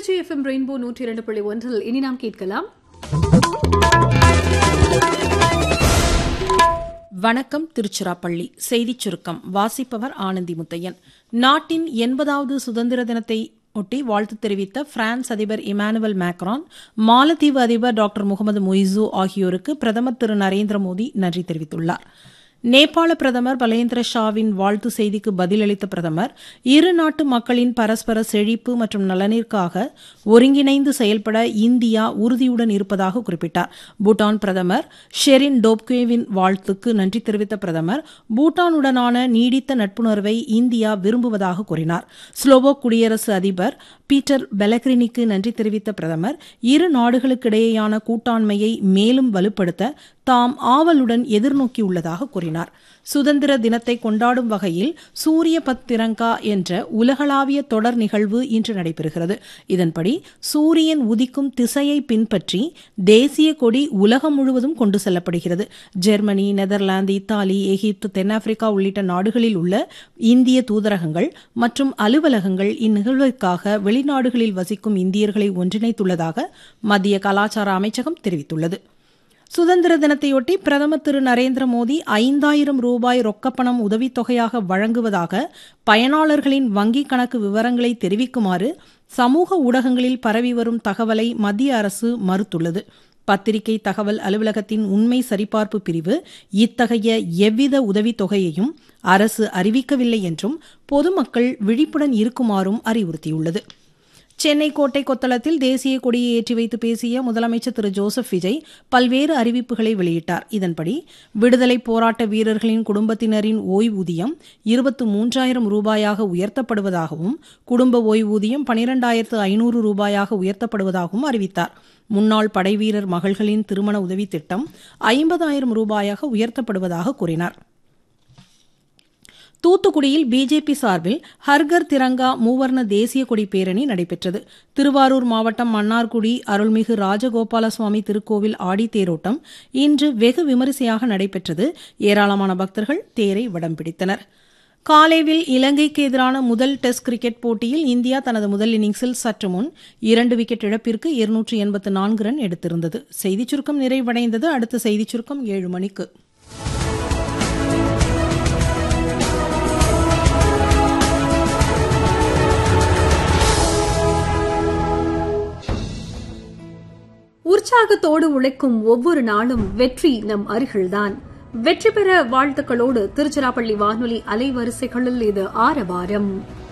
Trichy FM rainbow நூற்றி இரண்டு புள்ளி ஒன்றில் இனி நாம் கேட்கலாம் வணக்கம் திருச்சிராப்பள்ளி செய்திச் சுருக்கம் வாசிப்பவர் ஆனந்தி முத்தையன் நாட்டின் எண்பதாவது சுதந்திர தினத்தை ஒட்டி வாழ்த்து தெரிவித்த பிரான்ஸ் அதிபர் இமானுவல் மேக்ரான் மாலத்தீவு அதிபர் டாக்டர் முகமது மொய்சு ஆகியோருக்கு பிரதமர் திரு நரேந்திர மோடி நன்றி தெரிவித்துள்ளார் நேபாள பிரதமர் பலேந்திர ஷாவின் வாழ்த்து செய்திக்கு பதிலளித்த பிரதமர் இரு நாட்டு மக்களின் பரஸ்பர செழிப்பு மற்றும் நலனிற்காக ஒருங்கிணைந்து செயல்பட இந்தியா உறுதியுடன் இருப்பதாக குறிப்பிட்டார் பூட்டான் பிரதமர் ஷெரின் டோப்கேவின் வாழ்த்துக்கு நன்றி தெரிவித்த பிரதமர் பூட்டானுடனான நீடித்த நட்புணர்வை இந்தியா விரும்புவதாக கூறினார் ஸ்லோவோக் குடியரசு அதிபர் பீட்டர் பெலக்ரினிக்கு நன்றி தெரிவித்த பிரதமர் இரு நாடுகளுக்கிடையேயான கூட்டாண்மையை மேலும் வலுப்படுத்த தாம் ஆவலுடன் எதிர்நோக்கியுள்ளதாக கூறினார் சுதந்திர தினத்தை கொண்டாடும் வகையில் சூரிய பத்திரங்கா என்ற உலகளாவிய தொடர் நிகழ்வு இன்று நடைபெறுகிறது இதன்படி சூரியன் உதிக்கும் திசையை பின்பற்றி தேசிய கொடி உலகம் முழுவதும் கொண்டு செல்லப்படுகிறது ஜெர்மனி நெதர்லாந்து இத்தாலி எகிப்து தென்னாப்பிரிக்கா உள்ளிட்ட நாடுகளில் உள்ள இந்திய தூதரகங்கள் மற்றும் அலுவலகங்கள் இந்நிகழ்விற்காக வெளிநாடுகளில் வசிக்கும் இந்தியர்களை ஒன்றிணைத்துள்ளதாக மத்திய கலாச்சார அமைச்சகம் தெரிவித்துள்ளது சுதந்திர தினத்தையொட்டி பிரதமர் திரு நரேந்திர மோடி ஐந்தாயிரம் ரூபாய் ரொக்கப்பணம் உதவித்தொகையாக வழங்குவதாக பயனாளர்களின் வங்கிக் கணக்கு விவரங்களை தெரிவிக்குமாறு சமூக ஊடகங்களில் பரவி வரும் தகவலை மத்திய அரசு மறுத்துள்ளது பத்திரிகை தகவல் அலுவலகத்தின் உண்மை சரிபார்ப்பு பிரிவு இத்தகைய எவ்வித உதவித்தொகையையும் அரசு அறிவிக்கவில்லை என்றும் பொதுமக்கள் விழிப்புடன் இருக்குமாறும் அறிவுறுத்தியுள்ளது சென்னை கோட்டை கொத்தளத்தில் தேசிய கொடியை ஏற்றி வைத்து பேசிய முதலமைச்சர் திரு ஜோசப் விஜய் பல்வேறு அறிவிப்புகளை வெளியிட்டார் இதன்படி விடுதலை போராட்ட வீரர்களின் குடும்பத்தினரின் ஓய்வூதியம் இருபத்து மூன்றாயிரம் ரூபாயாக உயர்த்தப்படுவதாகவும் குடும்ப ஓய்வூதியம் பனிரெண்டாயிரத்து ஐநூறு ரூபாயாக உயர்த்தப்படுவதாகவும் அறிவித்தார் முன்னாள் படைவீரர் மகள்களின் திருமண உதவி திட்டம் ஐம்பதாயிரம் ரூபாயாக உயர்த்தப்படுவதாக கூறினார் தூத்துக்குடியில் பிஜேபி சார்பில் ஹர்கர் திரங்கா மூவர்ண தேசிய கொடி பேரணி நடைபெற்றது திருவாரூர் மாவட்டம் மன்னார்குடி அருள்மிகு ராஜகோபால சுவாமி திருக்கோவில் ஆடி தேரோட்டம் இன்று வெகு விமரிசையாக நடைபெற்றது ஏராளமான பக்தர்கள் தேரை வடம் பிடித்தனர் காலேவில் இலங்கைக்கு எதிரான முதல் டெஸ்ட் கிரிக்கெட் போட்டியில் இந்தியா தனது முதல் இன்னிங்ஸில் சற்று முன் இரண்டு விக்கெட் இழப்பிற்கு இருநூற்று எண்பத்து நான்கு ரன் எடுத்திருந்தது செய்திச் சுருக்கம் நிறைவடைந்தது அடுத்த செய்திச் சுருக்கம் ஏழு மணிக்கு உற்சாகத்தோடு உழைக்கும் ஒவ்வொரு நாளும் வெற்றி நம் அருகில்தான் வெற்றி பெற வாழ்த்துக்களோடு திருச்சிராப்பள்ளி வானொலி அலைவரிசைகளில் இது ஆரவாரம்